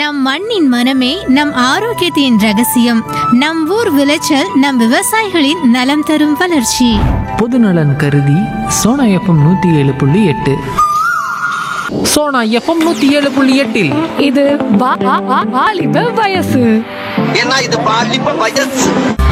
நம் மண்ணின் மனமே நம் ஆரோக்கியத்தின் ரகசியம் நம் ஊர் விளைச்சல் நம் விவசாயிகளின் நலம் தரும் வளர்ச்சி பொதுநலன் கருதி சோனா எஃப்எம் நூற்றி ஏழு புள்ளி எட்டு சோனா எஃப்எம் நூற்றி ஏழு புள்ளி எட்டில் இது வா- வா- வா- வாலிப வயசு ஏன்னா இது பாலிப்ப வயசு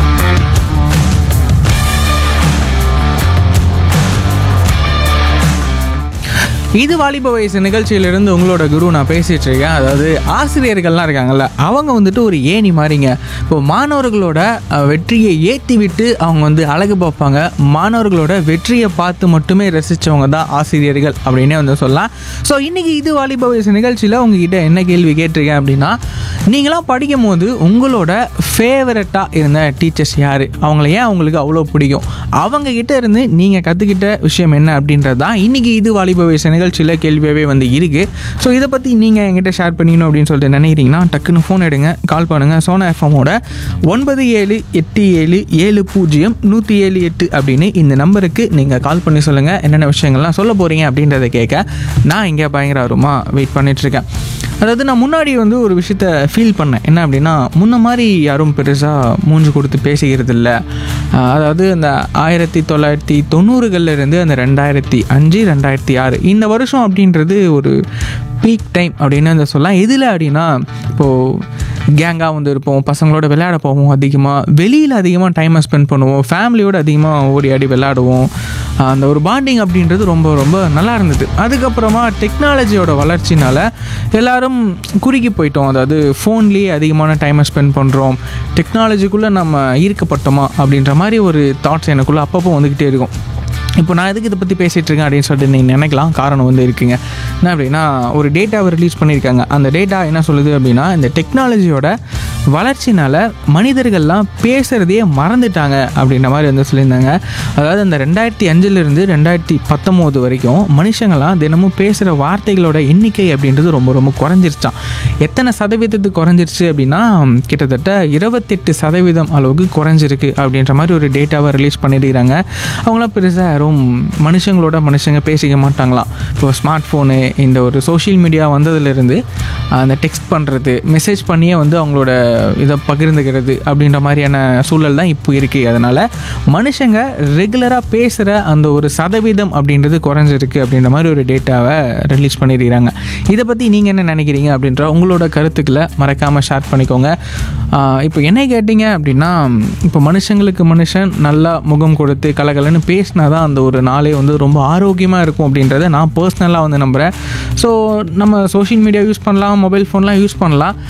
இது வாலிப வயசு நிகழ்ச்சியிலிருந்து உங்களோட குரு நான் பேசிட்டு இருக்கேன் அதாவது ஆசிரியர்கள்லாம் இருக்காங்கல்ல அவங்க வந்துட்டு ஒரு ஏணி மாதிரிங்க இப்போ மாணவர்களோட அஹ், வெற்றியை ஏற்றி விட்டு அவங்க வந்து அழகு பார்ப்பாங்க மாணவர்களோட வெற்றியை பார்த்து மட்டுமே ரசித்தவங்க தான் ஆசிரியர்கள் அப்படின்னே வந்து சொல்லலாம் ஸோ இன்றைக்கி இது வாலிப வயசு நிகழ்ச்சியில் உங்ககிட்ட என்ன கேள்வி கேட்டிருக்கேன் அப்படின்னா நீங்களாம் படிக்கும் போது உங்களோட ஃபேவரட்டாக இருந்த டீச்சர்ஸ் யார் அவங்கள ஏன் அவங்களுக்கு அவ்வளோ பிடிக்கும் அவங்க கிட்ட இருந்து நீங்கள் கற்றுக்கிட்ட விஷயம் என்ன அப்படின்றது தான் இன்றைக்கி இது வாலிப வயசு நிகழ்ச்சியில் கேள்வியாகவே வந்து இருக்குது ஸோ இதை பற்றி நீங்கள் என்கிட்ட ஷேர் பண்ணிக்கணும் அப்படின்னு சொல்லிட்டு நினைக்கிறீங்கன்னா டக்குன்னு ஃபோன் எடுங்க கால் பண்ணுங்கள் சோனா எஃப்எம்மோட ஒன்பது ஏழு எட்டு ஏழு ஏழு பூஜ்ஜியம் நூற்றி ஏழு எட்டு அப்படின்னு இந்த நம்பருக்கு நீங்கள் கால் பண்ணி சொல்லுங்கள் என்னென்ன விஷயங்கள்லாம் சொல்ல போகிறீங்க அப்படின்றத கேட்க நான் இங்கே பயங்கர ஆர்வமாக வெயிட் பண்ணிகிட்ருக்கேன் அதாவது நான் முன்னாடி வந்து ஒரு விஷயத்த ஃபீல் பண்ணேன் என்ன அப்படின்னா முன்ன மாதிரி யாரும் பெருசாக மூஞ்சி கொடுத்து பேசிக்கிறது இல்லை ஆஹ் அதாவது அந்த ஆயிரத்தி தொள்ளாயிரத்தி தொண்ணூறுகள்ல இருந்து அந்த ரெண்டாயிரத்தி அஞ்சு ரெண்டாயிரத்தி ஆறு இந்த வருஷம் அப்படின்றது ஒரு பீக் டைம் அப்படின்னு வந்து சொல்லலாம் எதில் அப்படின்னா இப்போது கேங்காக வந்து இருப்போம் பசங்களோட விளையாட போவோம் அதிகமாக வெளியில் அதிகமாக டைமை ஸ்பெண்ட் பண்ணுவோம் ஃபேமிலியோட அதிகமாக ஓடி ஆடி விளையாடுவோம் ஆஹ் அந்த ஒரு பாண்டிங் அப்படின்றது ரொம்ப ரொம்ப நல்லா இருந்தது அதுக்கப்புறமா டெக்னாலஜியோட வளர்ச்சினால எல்லாரும் குறுகி போயிட்டோம் அதாவது ஃபோன்லேயே அதிகமான டைமை ஸ்பெண்ட் பண்ணுறோம் டெக்னாலஜிக்குள்ளே நம்ம ஈர்க்கப்பட்டோமா அப்படின்ற மாதிரி ஒரு தாட்ஸ் எனக்குள்ளே அப்பப்போ வந்துக்கிட்டே இருக்கும் இப்போ நான் எதுக்கு இதை பற்றி பேசிகிட்டு இருக்கேன் அப்படின்னு சொல்லிட்டு நீங்கள் நினைக்கலாம் காரணம் வந்து இருக்குங்க என்ன அப்படின்னா ஒரு டேட்டாவை ரிலீஸ் பண்ணியிருக்காங்க அந்த டேட்டா என்ன சொல்லுது அப்படின்னா இந்த டெக்னாலஜியோட வளர்ச்சினால மனிதர்கள்லாம் பேசுகிறதையே மறந்துட்டாங்க அப்படின்ற மாதிரி வந்து சொல்லியிருந்தாங்க அதாவது அந்த ரெண்டாயிரத்தி அஞ்சுலேருந்து ரெண்டாயிரத்தி பத்தொம்போது வரைக்கும் மனுஷங்களாம் தினமும் பேசுகிற வார்த்தைகளோட எண்ணிக்கை அப்படின்றது ரொம்ப ரொம்ப குறைஞ்சிருச்சான் எத்தனை சதவீதத்துக்கு குறைஞ்சிருச்சு அப்படின்னா கிட்டத்தட்ட இருபத்தெட்டு சதவீதம் அளவுக்கு குறைஞ்சிருக்கு அப்படின்ற மாதிரி ஒரு டேட்டாவை ரிலீஸ் பண்ணியிருக்கிறாங்க அவங்களாம் பெருசாக யாரும் மனுஷங்களோட மனுஷங்க பேசிக்க மாட்டாங்களாம் இப்போ ஸ்மார்ட் ஃபோனு இந்த ஒரு சோஷியல் மீடியா வந்ததுலேருந்து அந்த டெக்ஸ்ட் பண்ணுறது மெசேஜ் பண்ணியே வந்து அவங்களோட இதை பகிர்ந்துக்கிறது அப்படின்ற மாதிரியான சூழல் தான் இப்போ இருக்குது அதனால் மனுஷங்க ரெகுலராக பேசுகிற அந்த ஒரு சதவீதம் அப்படின்றது குறைஞ்சிருக்கு அப்படின்ற மாதிரி ஒரு டேட்டாவை ரிலீஸ் பண்ணியிருக்கிறாங்க இதை பற்றி நீங்கள் என்ன நினைக்கிறீங்க அப்படின்ற உங்களோட கருத்துக்களை மறக்காமல் ஷேர் பண்ணிக்கோங்க ஆஹ் இப்போ என்ன கேட்டிங்க அப்படின்னா இப்போ மனுஷங்களுக்கு மனுஷன் நல்லா முகம் கொடுத்து கலகலன்னு பேசினா தான் அந்த ஒரு நாளே வந்து ரொம்ப ஆரோக்கியமாக இருக்கும் அப்படின்றத நான் பர்சனலாக வந்து நம்புகிறேன் ஸோ நம்ம சோஷியல் மீடியா யூஸ் பண்ணலாம் மொபைல் ஃபோன்லாம் யூஸ் பண்ணலாம்